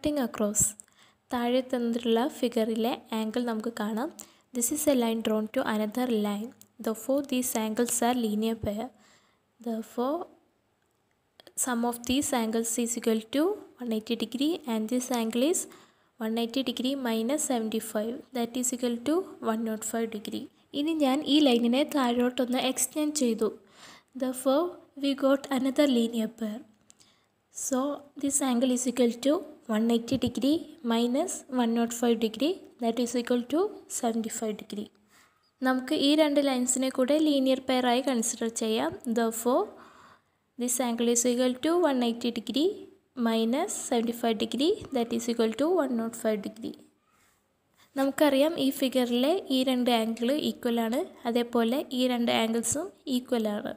Cutting across താഴെ തന്നിട്ടുള്ള ഫിഗറിലെ angle നമുക്ക് കാണാം this is a line drawn to another line therefore these angles are linear pair therefore sum of these angles is equal to 180 degree and this angle is 180 degree minus 75 that is equal to 105 degree ഇനി ഞാൻ ഈ ലൈനിനെ താഴോട്ടൊന്ന് extend ചെയ്തു therefore we got another linear pair so this angle is equal to one eighty degree minus one not five degree that is equal to seventy five degree നമുക്ക് ഈ രണ്ട് ലൈൻസിനെ കൂടെ ലീനിയർ പെയറായി കൺസിഡർ ചെയ്യാം therefore this angle is equal to 180 degree minus 75 degree that is equal to 105 degree നമുക്കറിയാം ഈ ഫിഗറിലെ ഈ രണ്ട് ആംഗിൾ ഈക്വൽ ആണ് അതേപോലെ ഈ രണ്ട് ആംഗിൾസും ഈക്വൽ ആണ്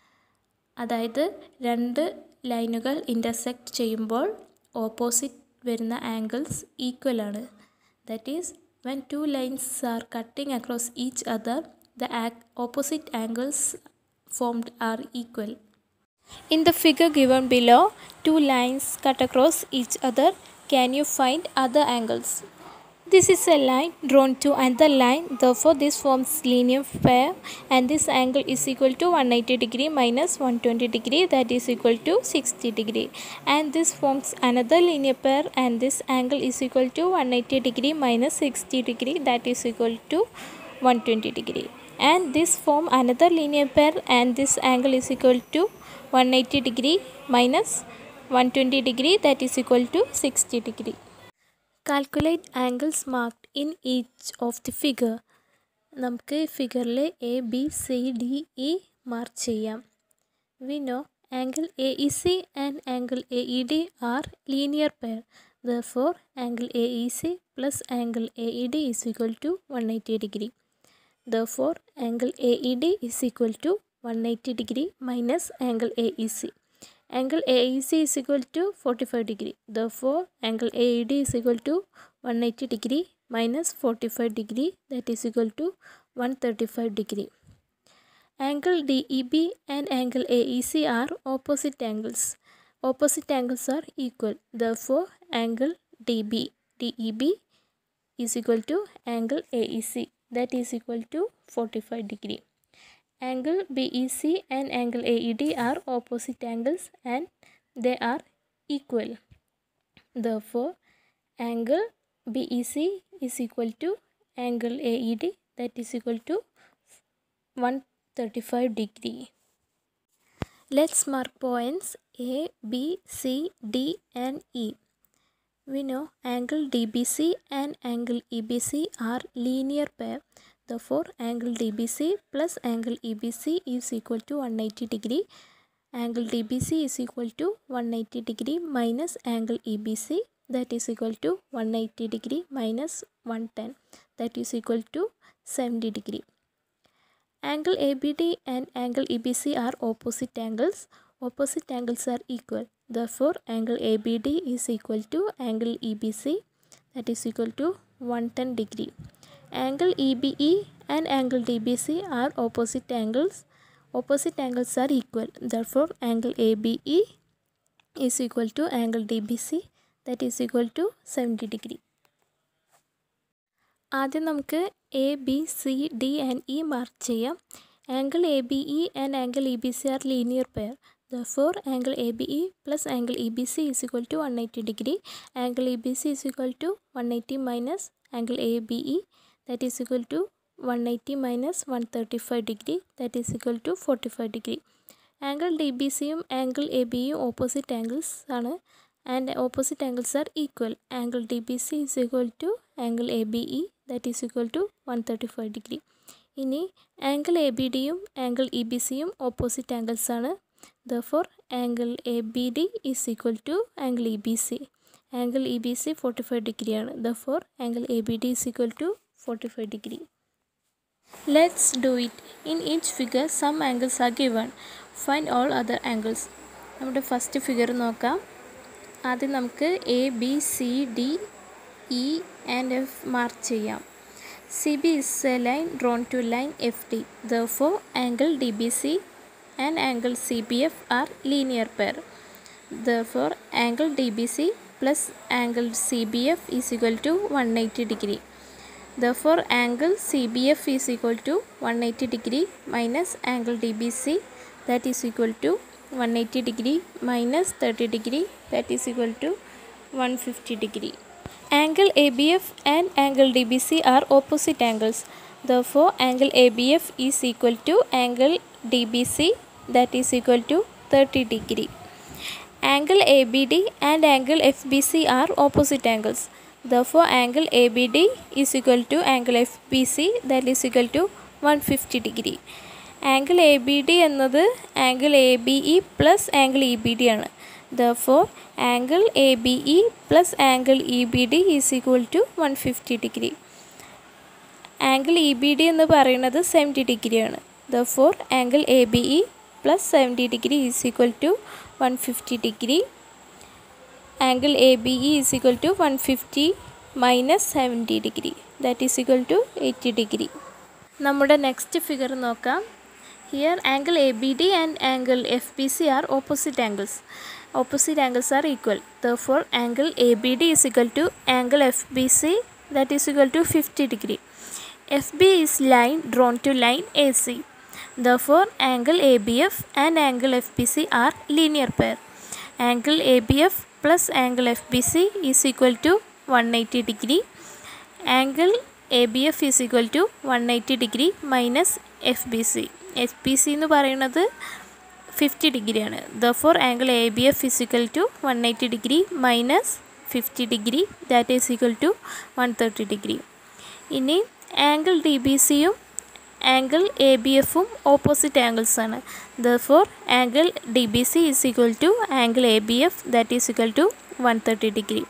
അതായത് രണ്ട് ലൈനുകൾ ഇൻ്റർസെക്റ്റ് ചെയ്യുമ്പോൾ ഓപ്പോസിറ്റ് വരുന്ന ആംഗിൾസ് ഈക്വൽ ആണ് that is when two lines are cutting across each other the opposite angles formed are equal In the figure given below, two lines cut across each other. Can you find other angles? This is a line drawn to another line. Therefore, this forms linear pair and this angle is equal to 180 degree minus 120 degree that is equal to 60 degree. And this forms another linear pair and this angle is equal to 180 degree minus 60 degree that is equal to 120 degree. And this form another linear pair and this angle is equal to 180 degree minus 120 degree that is equal to 60 degree. Calculate angles marked in each of the figure. നമുക്ക് ഫിഗറിൽ A B C D E mark ചെയ്യാം we know angle A E C and angle A E D are linear pair therefore angle A E C plus angle A E D is equal to one eighty degree therefore angle A E D is equal to 180 degree minus angle AEC. Angle AEC is equal to 45 degree. Therefore, angle AED is equal to 180 degree minus 45 degree that is equal to 135 degree. Angle DEB and angle AEC are opposite angles. Opposite angles are equal. Therefore, angle DB DEB is equal to angle AEC that is equal to 45 degree. Angle BEC and angle AED are opposite angles and they are equal. Therefore, angle BEC is equal to angle AED that is equal to 135 degree. Let's mark points A, B, C, D and E. We know angle DBC and angle EBC are linear pair. Therefore, angle DBC plus angle EBC is equal to 180 degree. Angle DBC is equal to 180 degree minus angle EBC that is equal to 180 degree minus 110 that is equal to 70 degree. Angle ABD and angle EBC are opposite angles. Opposite angles are equal. Therefore, angle ABD is equal to angle EBC that is equal to 110 degree. Angle EBE and angle DBC are opposite angles. Opposite angles are equal. Therefore, angle ABE is equal to angle DBC that is equal to 70 degree. ആദ്യം നമുക്ക് A B C D and E mark ചെയ്യാം angle A B E and angle E B C are linear pair Therefore, angle ABE plus angle EBC is equal to 180 degree. Angle EBC is equal to 180 minus angle ABE that is equal to 180 minus 135 degree that is equal to 45 degree. Angle DBCയും angle ABയും opposite angles ആണ് and opposite angles are equal. Angle DBC is equal to angle ABE that is equal to 135 degree. ഇനി angle A B ഡിയും angle E B സിയും opposite angles ആണ് therefore angle A B D is equal to angle E B C angle E B C forty five ഡിഗ്രിയാണ് therefore angle A B D is equal to forty five degree let's do it in each figure some angles are given find all other angles നമ്മുടെ first figure നോക്കാം ആദ്യം നമുക്ക് A B C D E and F mark ചെയ്യാം C B is a line drawn to line F D therefore angle D B C and angle CBF are linear pair. Therefore, angle DBC plus angle CBF is equal to 180 degree. Therefore, angle CBF is equal to 180 degree minus angle DBC that is equal to 180 degree minus 30 degree that is equal to 150 degree. Angle ABF and angle DBC are opposite angles. Therefore, angle ABF is equal to angle DBC that is equal to 30 degree. Angle ABD and angle FBC are opposite angles. Therefore, angle ABD is equal to angle FBC that is equal to 150 degree. Angle A B D എന്നത് angle A B E plus angle E B D ആണ് therefore angle A B E plus angle E B D is equal to one fifty degree angle E B D എന്ന് പറയുന്നത് seventy ഡിഗ്രിയാണ് therefore angle A B E plus seventy degree is equal to one fifty degree angle A B E is equal to one fifty minus seventy degree that is equal to eighty degree നമ്മുടെ next figure നോക്കാം here angle A B D and angle F B C are opposite angles opposite angles are equal therefore angle A B D is equal to angle F B C that is equal to fifty degree F B is line drawn to line A C therefore angle A B F and angle F B C are linear pair angle A B F plus angle F B C is equal to one eighty degree angle A B F is equal to one eighty degree minus F B C F B C എന്ന് പറയുന്നത് fifty ഡിഗ്രിയാണ് therefore angle A B F is equal to one eighty degree minus fifty degree that is equal to one thirty degree ഇനി angle D B സിയും angle A B എഫും opposite angles ആണ് therefore angle D B C is equal to angle A B F that is equal to one thirty degree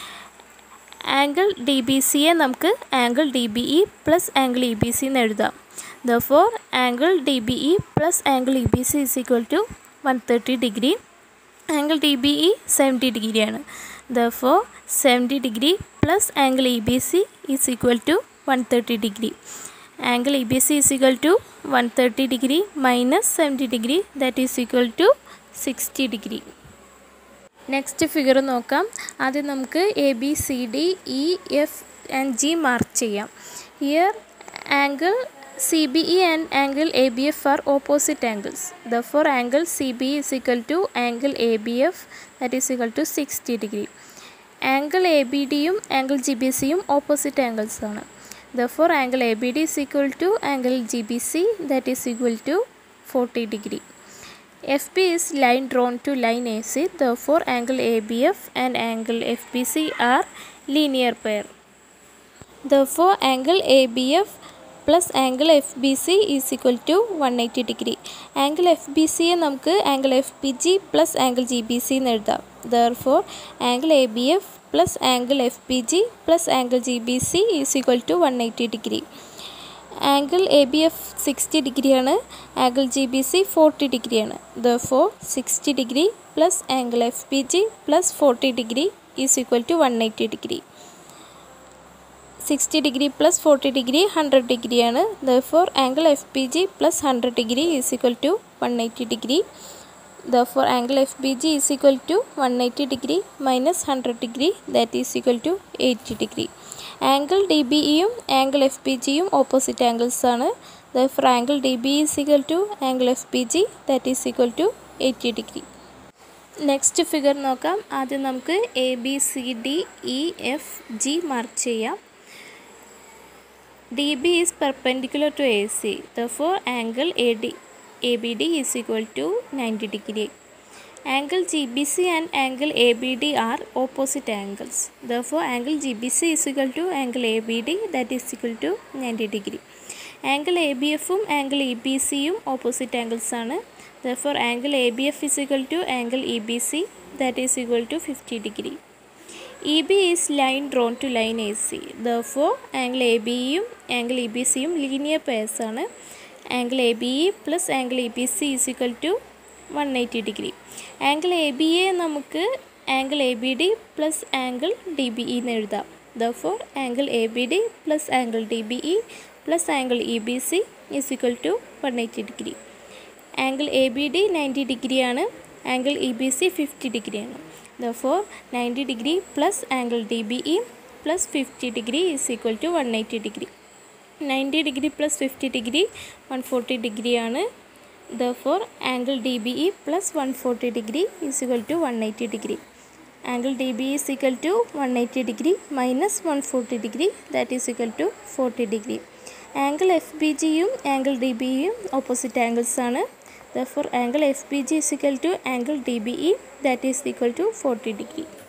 angle D B സിയെ നമുക്ക് angle D B E plus angle E B C എന്ന് എഴുതാം therefore angle D B E plus angle E B C is equal to one thirty degree angle D B E seventy ഡിഗ്രിയാണ് therefore seventy degree plus angle E B C is equal to one thirty degree angle E B C is equal to one thirty degree minus seventy degree that is equal to sixty degree next figure നോക്കാം ആദ്യം നമുക്ക് A B C D E F and G mark ചെയ്യാം here angle C B E and angle A B F are opposite angles therefore angle C B is equal to angle A B F that is equal to sixty degree angle A B ഡിയും angle G B സിയും opposite angles ആണ് therefore angle A B D is equal to angle G B C that is equal to forty degree FB is line drawn to line AC, therefore angle ABF and angle FBC are linear pair. Therefore angle ABF plus angle FBC is equal to 180 degree. Angle FBC യെ നമുക്ക് angle FBG plus angle GBC എന്ന് എഴുതാം therefore angle ABF plus angle FBG plus angle GBC is equal to 180 degree. Angle A B F sixty ഡിഗ്രിയാണ് angle G B C forty ഡിഗ്രിയാണ് therefore sixty degree plus angle F B G plus forty degree is equal to one eighty degree sixty degree plus forty degree hundred ഡിഗ്രിയാണ് therefore angle F B G plus hundred degree is equal to one eighty degree therefore angle F B G is equal to one eighty degree minus hundred degree that is equal to eighty degree angle D B ഇയും angle F B ജിയും opposite angles ആണ് therefore angle D B is equal to angle F B G that is equal to eighty degree next figure നോക്കാം ആദ്യം നമുക്ക് A B C D E F G mark ചെയ്യാം D B is perpendicular to A C therefore angle A D A B D is equal to ninety degree Angle GBC and angle ABD are opposite angles. Therefore, angle GBC is equal to angle ABD that is equal to 90 degree. Angle ABF ഉം angle EBC യും opposite angles ആണ്. Therefore, angle ABF is equal to angle EBC that is equal to 50 degree. EB is line drawn to line AC. Therefore, angle AB യും angle EBC യും linear pairs ആണ്. Angle ABE plus angle EBC is equal to one eighty degree angle A B A നമുക്ക് angle A B D plus angle D B E എന്ന് എഴുതാം therefore angle A B D plus angle D B E plus angle E B C is equal to one eighty degree angle A B D ninety ഡിഗ്രിയാണ് angle E B C fifty ഡിഗ്രിയാണ് Therefore, 90 degree plus angle DBE plus 50 degree is equal to 180 degree. 90 degree plus 50 degree 140 degree ആണ് therefore angle DBE plus 140 degree is equal to 180 degree. Angle DBE is equal to 180 degree minus 140 degree that is equal to 40 degree. Angle F B ജിയും angle D ബിയും opposite angles ആണ് therefore angle F B G is equal to angle D B E that is equal to forty degree